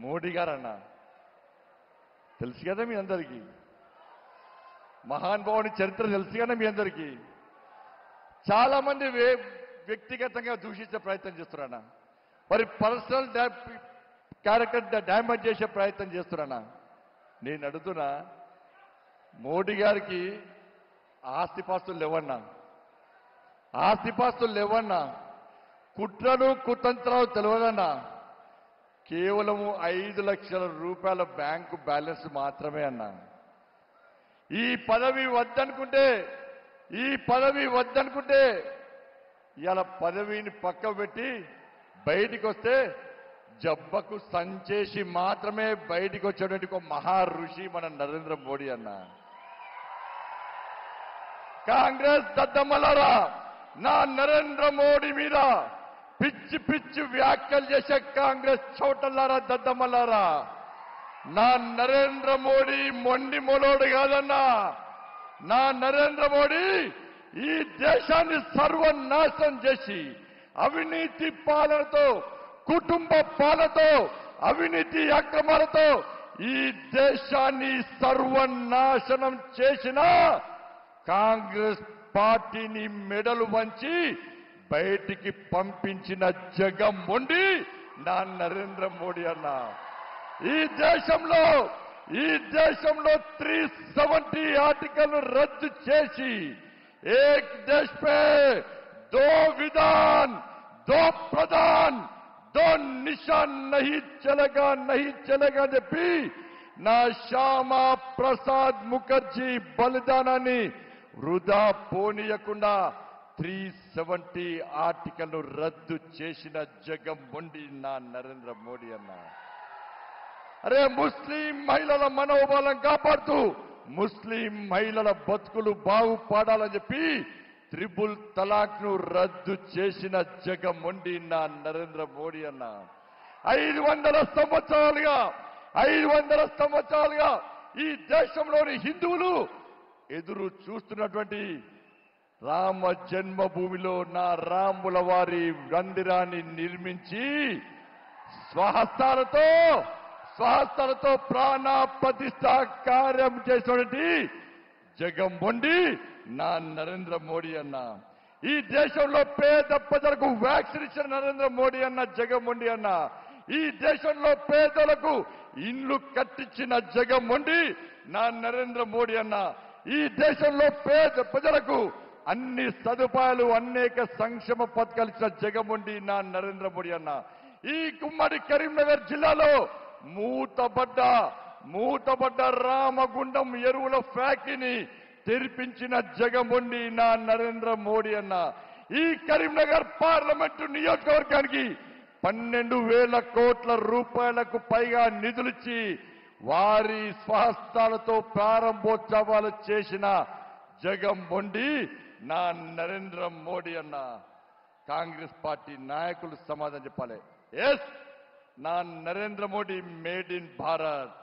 మోడీ గారు అన్న తెలుసు కదా మీ అందరికీ మహానుభావుని చరిత్ర తెలుసు కదా మీ అందరికీ చాలా మంది వే- వ్యక్తిగతంగా దూషించే ప్రయత్నం చేస్తున్నారన్న మరి పర్సనల్ క్యారెక్టర్ డ్యామేజ్ చేసే ప్రయత్నం చేస్తున్నానా నేను అడుగుతున్నా మోడీ గారికి ఆస్తిపాస్తులు లేవన్నా ఆస్తిపాస్తులు లేవన్నా కుట్రలు కుతంత్రాలు తెలియదన్నా కేవలము ఐదు లక్షల రూపాయల బ్యాంకు బ్యాలెన్స్ మాత్రమే అన్నా ఈ పదవి వద్దనుకుంటే ఈ పదవి వద్దనుకుంటే ఇలా పదవిని పక్క పెట్టి బయటికి వస్తే జబ్బకు సంచేసి మాత్రమే బయటికి వచ్చేటువంటి ఒక మహా ఋషి మన నరేంద్ర మోడీ అన్న కాంగ్రెస్ దద్దమ్మలారా నా నరేంద్ర మోడీ మీద పిచ్చి పిచ్చి వ్యాఖ్యలు చేసే కాంగ్రెస్ చోటల్లారా దద్దమ్మలారా నా నరేంద్ర మోడీ మొండి మొలోడు కాదన్నా నా నరేంద్ర మోడీ ఈ దేశాన్ని సర్వనాశనం చేసి అవినీతి పాలనతో కుటుంబ పాలనతో అవినీతి అక్రమాలతో ఈ దేశాన్ని సర్వనాశనం చేసిన కాంగ్రెస్ పార్టీని మెడలు వంచి బయటికి పంపించిన జగమ్మొండి నా నరేంద్ర మోడీ అన్నా ఈ దేశంలో ఈ దేశంలో త్రీ సెవెంటీ ఆర్టికల్ రద్దు చేసి ఏక్ దేశ్ పే దో విధాన్ దో ప్రధాన్ దో నిశాన్ నహి చలగా నహి చలగా అని చెప్పి నా శ్యామా ప్రసాద్ ముఖర్జీ బలిదానాన్ని వృధా పోనీయకుండా త్రీ సెవెంటీ ఆర్టికల్ రద్దు చేసిన జగమ్మొండి నా నరేంద్ర మోడీ అన్నా అరే ముస్లిం మహిళల మనోబలం కాపాడుతూ ముస్లిం మహిళల బతుకులు బాగుపడాలని చెప్పి త్రిబుల్ తలాక్ ను రద్దు చేసిన జగమొండి నా నరేంద్ర మోడీ అన్న ఐదు వందల సంవత్సరాలుగా ఐదు వందల సంవత్సరాలుగా ఈ దేశంలోని హిందువులు ఎదురు చూస్తున్నటువంటి రామ జన్మభూమిలో నా రాముల వారి మందిరాన్ని నిర్మించి స్వహస్తాలతో స్వహస్తాలతో ప్రాణ ప్రతిష్ట కార్యం చేసినటువంటి జగమ్మొండి నా నరేంద్ర మోడీ అన్న ఈ దేశంలో పేద ప్రజలకు వ్యాక్సిన్ ఇచ్చిన నరేంద్ర మోడీ అన్న జగమ్మొండి అన్న ఈ దేశంలో పేదలకు ఇండ్లు కట్టించిన జగమ్మొండి నా నరేంద్ర మోడీ అన్న ఈ దేశంలో పేద ప్రజలకు అన్ని సదుపాయాలు అనేక సంక్షేమ పథకాలు ఇచ్చిన జగముండి నా నరేంద్ర మోడీ అన్న ఈ గుమ్మడి కరీంనగర్ జిల్లాలో మూతబడ్డ మూతబడ్డ రామగుండం ఎరువుల ఫ్యాక్టరీని తెరిపించిన జగముండి నా నరేంద్ర మోడీ అన్న ఈ కరీంనగర్ పార్లమెంటు నియోజకవర్గానికి పన్నెండు వేల కోట్ల రూపాయలకు పైగా నిధులిచ్చి వారి స్వహస్తాలతో ప్రారంభోత్సవాలు చేసిన జగమ్మొండి నా నరేంద్ర మోడీ అన్న కాంగ్రెస్ పార్టీ నాయకులు సమాధానం చెప్పాలి ఎస్ నా నరేంద్ర మోడీ మేడ్ ఇన్ భారత్